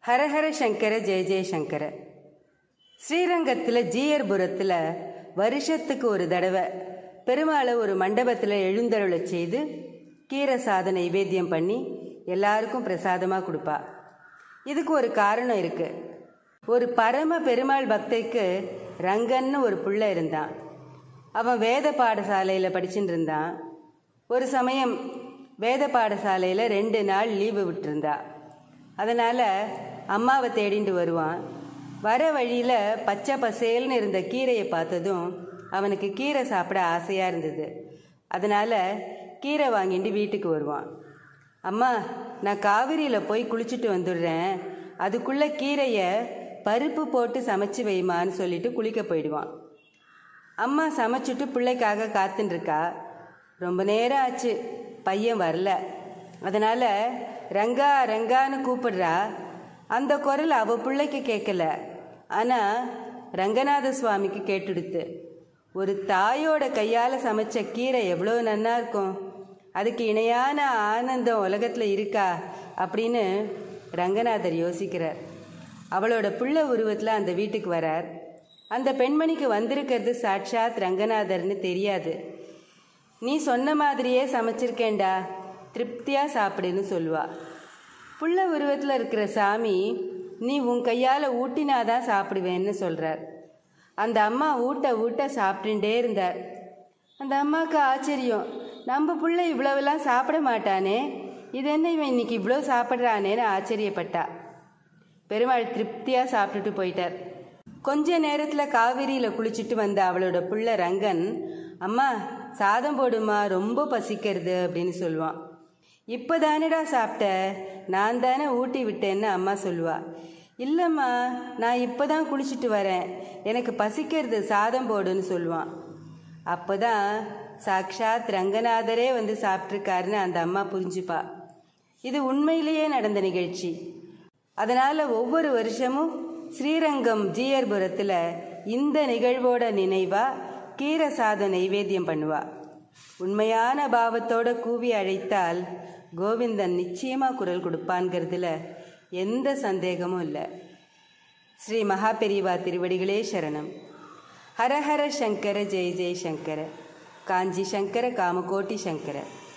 ஹரஹர சங்கர ஜெய ஜெயசங்கர ஸ்ரீரங்கத்தில் ஜீயர்புரத்தில் வருஷத்துக்கு ஒரு தடவை பெருமாளை ஒரு மண்டபத்தில் எழுந்தருளை செய்து கீரை சாதம் நைவேத்தியம் பண்ணி எல்லாருக்கும் பிரசாதமாக கொடுப்பா இதுக்கு ஒரு காரணம் இருக்கு ஒரு பரம பெருமாள் பக்தைக்கு ரங்கன்னு ஒரு புள்ள இருந்தான் அவன் வேத பாடசாலையில் படிச்சுட்டு இருந்தான் ஒரு சமயம் வேத பாடசாலையில் ரெண்டு நாள் லீவு விட்டுருந்தா அதனால் அம்மாவை தேடிண்டு வருவான் வர வழியில் பச்சை பசேல்னு இருந்த கீரையை பார்த்ததும் அவனுக்கு கீரை சாப்பிட ஆசையாக இருந்தது அதனால் கீரை வாங்கிட்டு வீட்டுக்கு வருவான் அம்மா நான் காவிரியில் போய் குளிச்சுட்டு வந்துடுறேன் அதுக்குள்ளே கீரையை பருப்பு போட்டு சமைச்சு வைமான்னு சொல்லிட்டு குளிக்க போயிடுவான் அம்மா சமைச்சிட்டு பிள்ளைக்காக காத்துன்னு இருக்கா ரொம்ப நேரம் ஆச்சு பையன் வரல அதனால ரங்கா ரங்கான்னு கூப்பிடுறா அந்த குரல் அவ பிள்ளைக்கு கேட்கல ஆனா ரங்கநாத சுவாமிக்கு கேட்டுடுத்து ஒரு தாயோட கையால் சமைச்ச கீரை எவ்வளோ நன்னா இருக்கும் அதுக்கு இணையான ஆனந்தம் உலகத்தில் இருக்கா அப்படின்னு ரங்கநாதர் யோசிக்கிறார் அவளோட புள்ள உருவத்தில் அந்த வீட்டுக்கு வரார் அந்த பெண்மணிக்கு வந்திருக்கிறது சாட்சாத் ரங்கநாதர்னு தெரியாது நீ சொன்ன மாதிரியே சமைச்சிருக்கேன்டா திருப்தியாக சாப்பிடுன்னு சொல்லுவா புள்ள உருவத்தில் இருக்கிற சாமி நீ உன் கையால் ஊட்டினாதான் சாப்பிடுவேன்னு சொல்கிறார் அந்த அம்மா ஊட்ட ஊட்ட சாப்பிட்டுட்டே இருந்தார் அந்த அம்மாவுக்கு ஆச்சரியம் நம்ம புள்ள இவ்வளவெல்லாம் சாப்பிட மாட்டானே இது என்ன இவன் இன்னைக்கு இவ்வளோ சாப்பிட்றானேன்னு ஆச்சரியப்பட்டா பெருமாள் திருப்தியாக சாப்பிட்டுட்டு போயிட்டார் கொஞ்ச நேரத்தில் காவிரியில் குளிச்சுட்டு வந்த அவளோட புள்ள ரங்கன் அம்மா சாதம் போடுமா ரொம்ப பசிக்கிறது அப்படின்னு சொல்லுவான் இப்போ தானடா சாப்பிட்ட நான் தானே ஊட்டி விட்டேன்னு அம்மா சொல்லுவா இல்லைம்மா நான் இப்போ தான் குளிச்சுட்டு வரேன் எனக்கு பசிக்கிறது சாதம் போடுன்னு சொல்லுவான் அப்போ தான் சாக்ஷாத் ரங்கநாதரே வந்து சாப்பிட்ருக்காருன்னு அந்த அம்மா புரிஞ்சுப்பா இது உண்மையிலேயே நடந்த நிகழ்ச்சி அதனால் ஒவ்வொரு வருஷமும் ஸ்ரீரங்கம் ஜீயர்புரத்தில் இந்த நிகழ்வோட நினைவா கீரை சாதம் நைவேத்தியம் பண்ணுவா உண்மையான பாவத்தோட கூவி அழைத்தால் கோவிந்தன் நிச்சயமாக குரல் கொடுப்பான்கிறதுல எந்த சந்தேகமும் இல்லை ஸ்ரீ மகாபெரிவா திருவடிகளே சரணம் ஹரஹர சங்கர ஜெய ஜெய சங்கர காஞ்சி சங்கர காமகோட்டி சங்கர